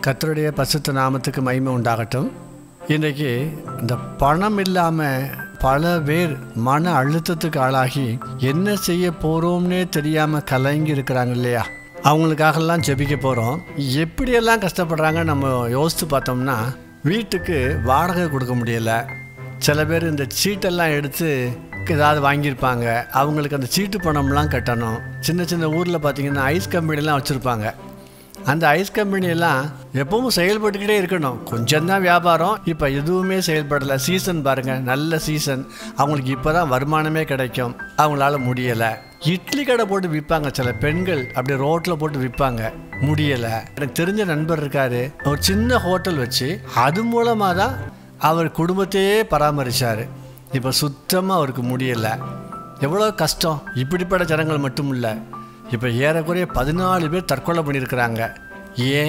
கர்த்தருடைய பசுத்த நாமத்துக்கு மகிமை உண்டாகட்டும் இன்றைக்கு இந்த பணம் இல்லாமல் பல பேர் மன அழுத்தத்துக்கு ஆளாகி என்ன செய்ய போகிறோம்னே தெரியாமல் கலங்கி இருக்கிறாங்க இல்லையா அவங்களுக்காகலாம் ஜெபிக்க போகிறோம் எப்படியெல்லாம் கஷ்டப்படுறாங்க நம்ம யோசித்து பார்த்தோம்னா வீட்டுக்கு வாடகை கொடுக்க முடியலை சில பேர் இந்த சீட்டெல்லாம் எடுத்து ஏதாவது வாங்கியிருப்பாங்க அவங்களுக்கு அந்த சீட்டு பணம்லாம் கட்டணும் சின்ன சின்ன ஊரில் பார்த்தீங்கன்னா ஐஸ் கம்பெனிலாம் வச்சுருப்பாங்க அந்த ஐஸ் கம்பெனி எல்லாம் எப்பவும் செயல்பட்டுக்கிட்டே இருக்கணும் கொஞ்சம் தான் வியாபாரம் இப்போ எதுவுமே செயல்படலை சீசன் பாருங்கள் நல்ல சீசன் அவங்களுக்கு இப்போ தான் வருமானமே கிடைக்கும் அவங்களால முடியலை இட்லி கடை போட்டு விற்பாங்க சில பெண்கள் அப்படியே ரோட்டில் போட்டு விற்பாங்க முடியலை எனக்கு தெரிஞ்ச நண்பர் இருக்காரு ஒரு சின்ன ஹோட்டல் வச்சு அது மூலமாக தான் அவர் குடும்பத்தையே பராமரித்தார் இப்போ சுத்தமாக அவருக்கு முடியலை எவ்வளோ கஷ்டம் இப்படிப்பட்ட ஜனங்கள் மட்டும் இல்லை இப்போ ஏறக்குறைய பதினாலு பேர் தற்கொலை பண்ணியிருக்கிறாங்க ஏன்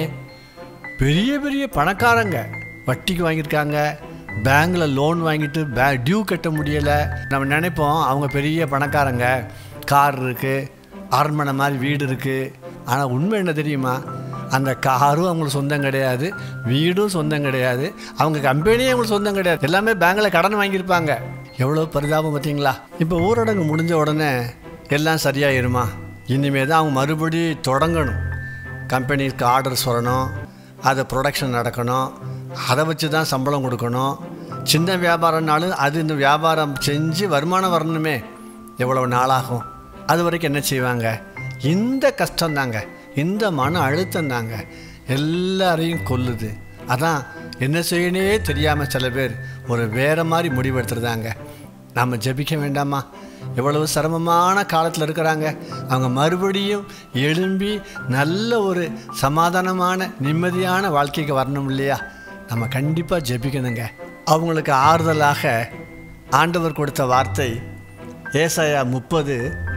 பெரிய பெரிய பணக்காரங்க வட்டிக்கு வாங்கியிருக்காங்க பேங்கில் லோன் வாங்கிட்டு பே டியூ கட்ட முடியலை நம்ம நினைப்போம் அவங்க பெரிய பணக்காரங்க கார் இருக்குது அரண்மனை மாதிரி வீடு இருக்குது ஆனால் உண்மை என்ன தெரியுமா அந்த காரும் அவங்களுக்கு சொந்தம் கிடையாது வீடும் சொந்தம் கிடையாது அவங்க கம்பெனியும் அவங்களுக்கு சொந்தம் கிடையாது எல்லாமே பேங்கில் கடன் வாங்கியிருப்பாங்க எவ்வளோ பரிதாபம் பார்த்தீங்களா இப்போ ஊரடங்கு முடிஞ்ச உடனே எல்லாம் சரியாயிருமா இனிமே தான் அவங்க மறுபடி தொடங்கணும் கம்பெனிக்கு ஆர்டர்ஸ் வரணும் அது ப்ரொடக்ஷன் நடக்கணும் அதை வச்சு தான் சம்பளம் கொடுக்கணும் சின்ன வியாபாரம்னாலும் அது இந்த வியாபாரம் செஞ்சு வருமானம் வரணுமே எவ்வளவு நாளாகும் அது வரைக்கும் என்ன செய்வாங்க இந்த கஷ்டம் தாங்க இந்த மன அழுத்தம் தாங்க எல்லாரையும் கொல்லுது அதான் என்ன செய்யணே தெரியாமல் சில பேர் ஒரு வேற மாதிரி முடிவெடுத்துருதாங்க நாம் ஜெபிக்க வேண்டாமா எவ்வளவு சிரமமான காலத்தில் இருக்கிறாங்க அவங்க மறுபடியும் எழும்பி நல்ல ஒரு சமாதானமான நிம்மதியான வாழ்க்கைக்கு வரணும் இல்லையா நம்ம கண்டிப்பாக ஜெபிக்கணுங்க அவங்களுக்கு ஆறுதலாக ஆண்டவர் கொடுத்த வார்த்தை ஏசாயா முப்பது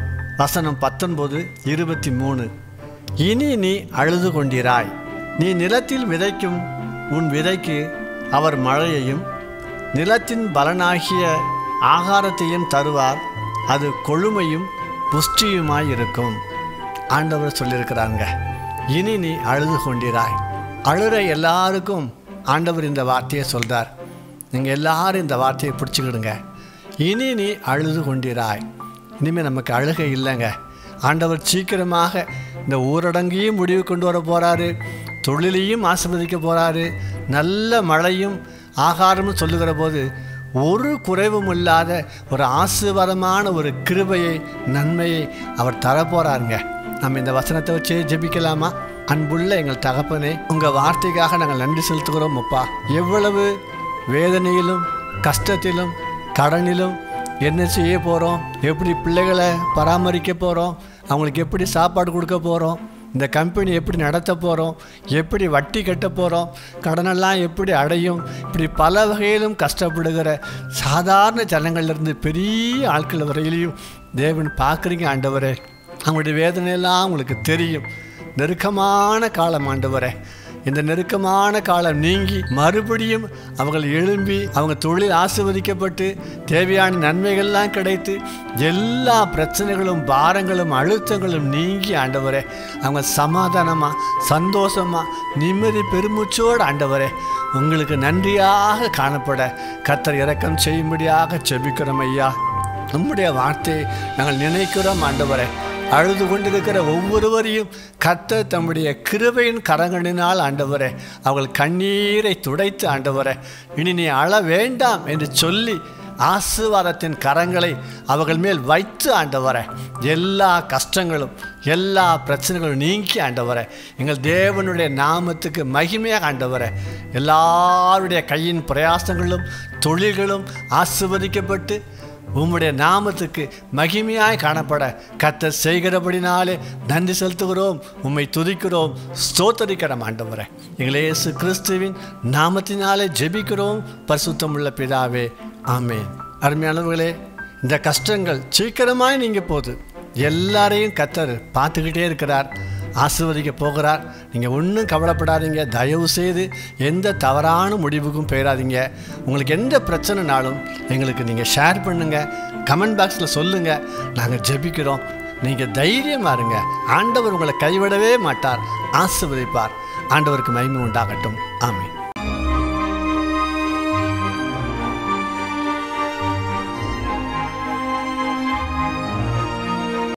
வசனம் பத்தொன்பது இருபத்தி மூணு இனி நீ அழுது கொண்டிராய் நீ நிலத்தில் விதைக்கும் உன் விதைக்கு அவர் மழையையும் நிலத்தின் பலனாகிய ஆகாரத்தையும் தருவார் அது கொழுமையும் புஷ்டியுமாய் இருக்கும் ஆண்டவர் சொல்லியிருக்கிறாங்க இனி நீ அழுது கொண்டிராய் அழுற எல்லாருக்கும் ஆண்டவர் இந்த வார்த்தையை சொல்கிறார் நீங்கள் எல்லாரும் இந்த வார்த்தையை பிடிச்சிக்கிடுங்க இனி நீ அழுது கொண்டிராய் இனிமேல் நமக்கு அழுகை இல்லைங்க ஆண்டவர் சீக்கிரமாக இந்த ஊரடங்கையும் முடிவு கொண்டு வர போகிறாரு தொழிலையும் ஆசிர்வதிக்க போகிறாரு நல்ல மழையும் ஆகாரமும் சொல்லுகிற போது ஒரு குறைவும் இல்லாத ஒரு ஆசீர்வாதமான ஒரு கிருபையை நன்மையை அவர் தரப்போகிறாருங்க நம்ம இந்த வசனத்தை வச்சு ஜெபிக்கலாமா அன்புள்ள எங்கள் தகப்பனே உங்கள் வார்த்தைக்காக நாங்கள் நன்றி செலுத்துகிறோம் அப்பா எவ்வளவு வேதனையிலும் கஷ்டத்திலும் கடனிலும் என்ன செய்ய போகிறோம் எப்படி பிள்ளைகளை பராமரிக்க போகிறோம் அவங்களுக்கு எப்படி சாப்பாடு கொடுக்க போகிறோம் இந்த கம்பெனி எப்படி நடத்த போகிறோம் எப்படி வட்டி கட்ட போகிறோம் கடனெல்லாம் எப்படி அடையும் இப்படி பல வகையிலும் கஷ்டப்படுகிற சாதாரண ஜனங்கள்லேருந்து பெரிய ஆட்கள் வரையிலையும் தேவன் பார்க்குறீங்க ஆண்டவரே அவங்களுடைய வேதனையெல்லாம் உங்களுக்கு தெரியும் நெருக்கமான காலம் ஆண்டவரே இந்த நெருக்கமான காலம் நீங்கி மறுபடியும் அவங்கள் எழும்பி அவங்க தொழில் ஆசிர்வதிக்கப்பட்டு தேவையான நன்மைகள்லாம் கிடைத்து எல்லா பிரச்சனைகளும் பாரங்களும் அழுத்தங்களும் நீங்கி ஆண்டவரே அவங்க சமாதானமாக சந்தோஷமாக நிம்மதி பெருமூச்சோடு ஆண்டவரே உங்களுக்கு நன்றியாக காணப்பட கத்தர் இறக்கம் செய்யும்படியாக செபிக்கிறோம் ஐயா நம்முடைய வார்த்தையை நாங்கள் நினைக்கிறோம் ஆண்டவரே அழுது கொண்டிருக்கிற ஒவ்வொருவரையும் கத்த தம்முடைய கிருபையின் கரங்களினால் ஆண்டவரே அவள் கண்ணீரை துடைத்து ஆண்டவரே இனி நீ அழ வேண்டாம் என்று சொல்லி ஆசீர்வாதத்தின் கரங்களை அவர்கள் மேல் வைத்து ஆண்டவரே எல்லா கஷ்டங்களும் எல்லா பிரச்சனைகளும் நீக்கி ஆண்டவரே எங்கள் தேவனுடைய நாமத்துக்கு மகிமையாக ஆண்டவரே எல்லாருடைய கையின் பிரயாசங்களும் தொழில்களும் ஆசிர்வதிக்கப்பட்டு உம்முடைய நாமத்துக்கு மகிமையாய் காணப்பட கத்த செய்கிறபடினாலே நன்றி செலுத்துகிறோம் உம்மை துதிக்கிறோம் ஸ்தோத்தரிக்கிறோம் ஆண்டவரே எங்களை இயேசு கிறிஸ்துவின் நாமத்தினாலே ஜெபிக்கிறோம் பரிசுத்தமுள்ள பிதாவே ஆமேன் அருமையானவர்களே இந்த கஷ்டங்கள் சீக்கிரமாய் நீங்க போகுது எல்லாரையும் கத்தர் பார்த்துக்கிட்டே இருக்கிறார் ஆசிர்வதிக்க போகிறார் நீங்கள் ஒன்றும் கவலைப்படாதீங்க தயவு செய்து எந்த தவறான முடிவுக்கும் போயிடாதீங்க உங்களுக்கு எந்த பிரச்சனைனாலும் எங்களுக்கு நீங்கள் ஷேர் பண்ணுங்கள் கமெண்ட் பாக்ஸில் சொல்லுங்கள் நாங்கள் ஜெபிக்கிறோம் நீங்கள் தைரியமாக இருங்க ஆண்டவர் உங்களை கைவிடவே மாட்டார் ஆசிர்வதிப்பார் ஆண்டவருக்கு மகிமை உண்டாகட்டும் ஆமென்